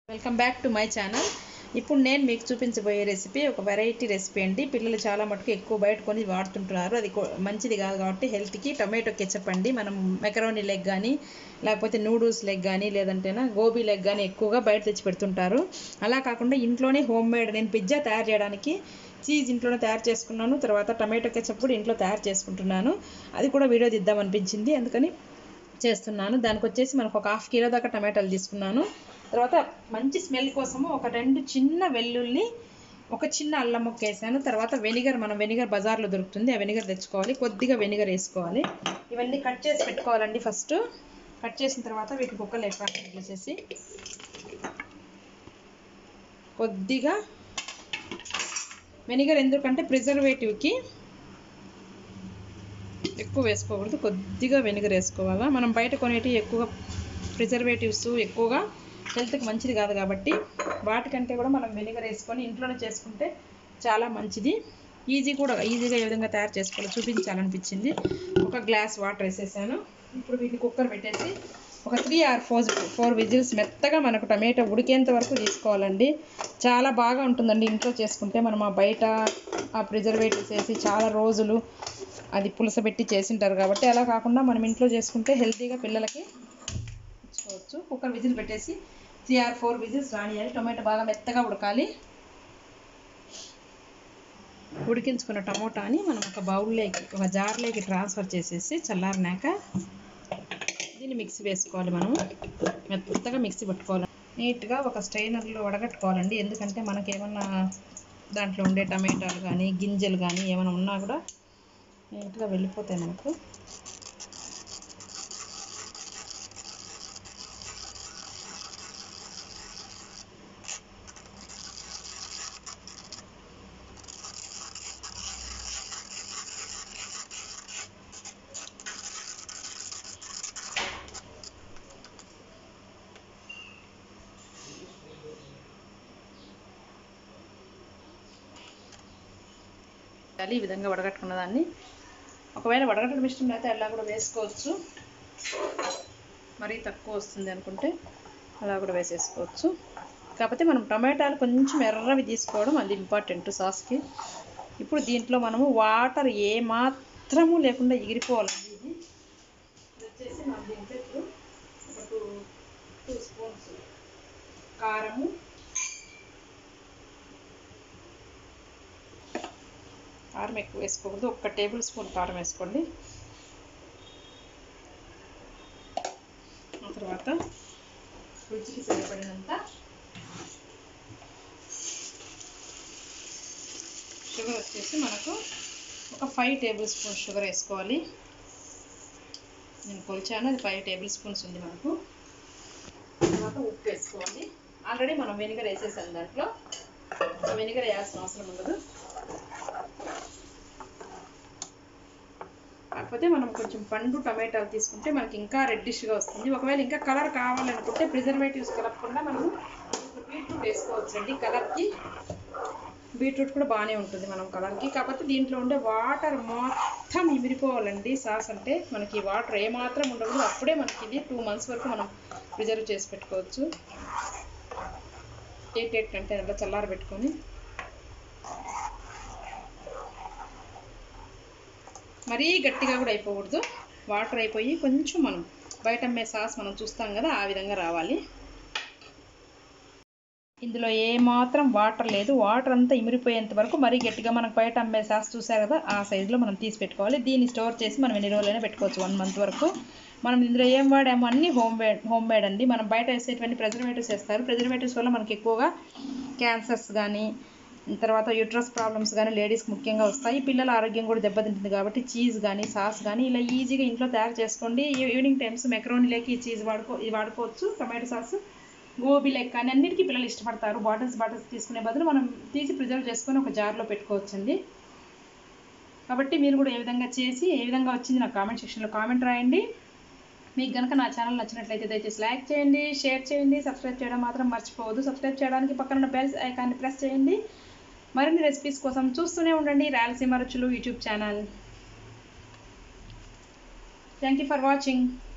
welcome back to my channel ఇప్పుడు నేను మీకు చూపించబోయే రెసిపీ ఒక వెరైటీ రెసిపీ అండి పిల్లలు చాలా మటుకు ఎక్కువ బయట కొని వాడుతుంటున్నారు అది కొ- మంచిది కాదు కాబట్టి హెల్త్కి టొమాటో కెచప్ అండి మనం మెకరోనీ లెగ్ కానీ లేకపోతే నూడిల్స్ లెగ్ కానీ లేదంటేనా గోబీ లెగ్ కానీ ఎక్కువగా బయట తెచ్చి పెడుతుంటారు అలా కాకుండా ఇంట్లోనే హోమ్ మేడ్ నేను పిజ్జా తయారు చేయడానికి చీజ్ ఇంట్లోనే తయారు చేసుకున్నాను తర్వాత టమాటో కెచప్ కూడా ఇంట్లో తయారు చేసుకుంటున్నాను అది కూడా వీడియో తీద్దాం అనిపించింది అందుకని చేస్తున్నాను దానికి వచ్చేసి మనకు ఒక హాఫ్ కిలో దాకా టమాటాలు తీసుకున్నాను తర్వాత మంచి స్మెల్ కోసము ఒక రెండు చిన్న వెల్లుల్లి ఒక చిన్న అల్లం ముక్క వేసాను తర్వాత వెనిగర్ మనం వెనిగర్ బజార్లో దొరుకుతుంది ఆ వెనిగర్ తెచ్చుకోవాలి కొద్దిగా వెనిగర్ వేసుకోవాలి ఇవన్నీ కట్ చేసి పెట్టుకోవాలండి ఫస్ట్ కట్ చేసిన తర్వాత వీటికి కుక్కలు ఎక్కడ చేసి కొద్దిగా వెనిగర్ ఎందుకంటే ప్రిజర్వేటివ్కి ఎక్కువ వేసుకోకూడదు కొద్దిగా వెనిగర్ వేసుకోవాలా మనం బయట కొనేటివి ఎక్కువగా ప్రిజర్వేటివ్స్ ఎక్కువగా హెల్త్కి మంచిది కాదు కాబట్టి వాటికంటే కూడా మనం వెనిగర్ వేసుకొని ఇంట్లోనే చేసుకుంటే చాలా మంచిది ఈజీ కూడా ఈజీగా ఏ విధంగా తయారు చేసుకోవాలో చూపించాలనిపించింది ఒక గ్లాస్ వాటర్ వేసేసాను ఇప్పుడు వీటిని కుక్కర్ పెట్టేసి ఒక three or four four whistles మెత్తగా మనకు టమాటో ఉడికేంత వరకు తీసుకోవాలండి చాలా బాగా ఉంటుందండి ఇంట్లో చేసుకుంటే మనం ఆ బయట ఆ ప్రిజర్వేటివ్స్ వేసి చాలా రోజులు అది పులసబెట్టి చేసింటారు కాబట్టి అలా కాకుండా మనం ఇంట్లో చేసుకుంటే హెల్తీగా పిల్లలకి ఇచ్చుకోవచ్చు కుక్కర్ విజిల్ పెట్టేసి త్రీ ఆర్ ఫోర్ విజిల్స్ రానియాలి టొమాటో బాగా మెత్తగా ఉడకాలి ఉడికించుకున్న టమోటాని మనం ఒక బౌల్లోకి ఒక జార్లోకి ట్రాన్స్ఫర్ చేసేసి చల్లారినాక దీన్ని మిక్సీ వేసుకోవాలి మనం మెత్తగా మిక్సీ పట్టుకోవాలి నీట్గా ఒక స్ట్రైనర్లో వడగట్టుకోవాలండి ఎందుకంటే మనకేమన్నా దాంట్లో ఉండే టమాటాలు కానీ గింజలు కానీ ఏమైనా ఉన్నా కూడా నీట్గా వెళ్ళిపోతాయి మనకు ఈ విధంగా వడగట్టుకున్న దాన్ని ఒకవేళ వడగట్టడం ఇష్టం అయితే అలా కూడా వేసుకోవచ్చు మరీ తక్కువ వస్తుంది అనుకుంటే అలా కూడా వేసేసుకోవచ్చు కాకపోతే మనం టమాటాలు కొంచెం ఎర్రవి తీసుకోవడం అది ఇంపార్టెంట్ సాస్కి ఇప్పుడు దీంట్లో మనము వాటర్ ఏ మాత్రము లేకుండా ఎగిరిపోవాలండి ఇది ఇది వచ్చేసి మనం దీంట్లో ఇప్పుడు ఒక టూ టూ స్పూన్స్ కారము కారం ఎక్కువ వేసుకోకూడదు ఒక్క టేబుల్ స్పూన్ కారం వేసుకోండి ఆ తర్వాత రుచికి సరిపడినంత షుగర్ వచ్చేసి మనకు ఒక ఫైవ్ టేబుల్ స్పూన్ షుగర్ వేసుకోవాలి నేను కొలిచాను అది ఫైవ్ టేబుల్ స్పూన్స్ ఉంది మనకు తర్వాత ఉప్పు వేసుకోవాలి ఆల్రెడీ మనం వెనిగర్ వేసేసాం దాంట్లో వెనిగర్ వేయాల్సిన అవసరం ఉండదు కాకపోతే మనం కొంచెం పండు టమాటాలు తీసుకుంటే మనకి ఇంకా రెడ్డిష్గా వస్తుంది ఒకవేళ ఇంకా కలర్ కావాలనుకుంటే ప్రిజర్వేటివ్స్ కలపకుండా మనము బీట్రూట్ వేసుకోవచ్చండి కలర్కి బీట్రూట్ కూడా బాగానే ఉంటుంది మనం కలర్కి కాకపోతే దీంట్లో ఉండే వాటర్ మొత్తం ఇమిరిపోవాలండి సాస్ అంటే మనకి వాటర్ ఏమాత్రం ఉండకూడదు అప్పుడే మనకి ఇది టూ మంత్స్ వరకు మనం ప్రిజర్వ్ చేసి పెట్టుకోవచ్చు ఎయిట్ ఎయిట్ అంటే అలా చల్లార పెట్టుకొని మరీ గట్టిగా కూడా అయిపోకూడదు వాటర్ అయిపోయి కొంచెం మనం బయట అమ్మే సాస్ మనం చూస్తాం కదా ఆ విధంగా రావాలి ఇందులో ఏ మాత్రం వాటర్ లేదు వాటర్ అంతా ఇమిరిపోయేంత వరకు మరీ గట్టిగా మనకు బయట అమ్మే సాస్ చూసారు కదా ఆ సైజులో మనం తీసి పెట్టుకోవాలి దీన్ని స్టోర్ చేసి మనం ఎన్ని రోజులైనా పెట్టుకోవచ్చు వన్ మంత్ వరకు మనం ఇందులో ఏం వాడామో అన్నీ హోమ్ మేడ్ హోమ్ మేడ్ అండి మనం బయట వేసేటువంటి ప్రిజర్వేటివ్స్ వేస్తారు ప్రిజర్వేటివ్స్ వల్ల మనకి ఎక్కువగా క్యాన్సర్స్ కానీ తర్వాత యూట్రస్ ప్రాబ్లమ్స్ కానీ లేడీస్కి ముఖ్యంగా వస్తాయి పిల్లల ఆరోగ్యం కూడా దెబ్బతింటుంది కాబట్టి చీజ్ కానీ సాస్ కానీ ఇలా ఈజీగా ఇంట్లో తయారు చేసుకోండి ఈవినింగ్ టైమ్స్ మెక్రోనీలోకి చీజ్ వాడుకో ఇది వాడుకోవచ్చు టమాటో సాస్ గోబీ లెక్క కానీ అన్నిటికీ పిల్లలు ఇష్టపడతారు బాటిల్స్ బాటిల్స్ తీసుకునే బదులు మనం తీసి ప్రిజర్వ్ చేసుకొని ఒక జార్లో పెట్టుకోవచ్చండి కాబట్టి మీరు కూడా ఏ విధంగా చేసి ఏ విధంగా వచ్చింది నాకు కామెంట్ సెక్షన్లో కామెంట్ రాయండి మీకు కనుక నా ఛానల్ నచ్చినట్లయితే దయచేసి లైక్ చేయండి షేర్ చేయండి సబ్స్క్రైబ్ చేయడం మాత్రం మర్చిపోవద్దు సబ్స్క్రైబ్ చేయడానికి పక్కన బెల్స్ ఐకాన్ని ప్రెస్ చేయండి మరిన్ని రెసిపీస్ కోసం చూస్తూనే ఉండండి Rayalaseema Ruchulu YouTube channel thank you for watching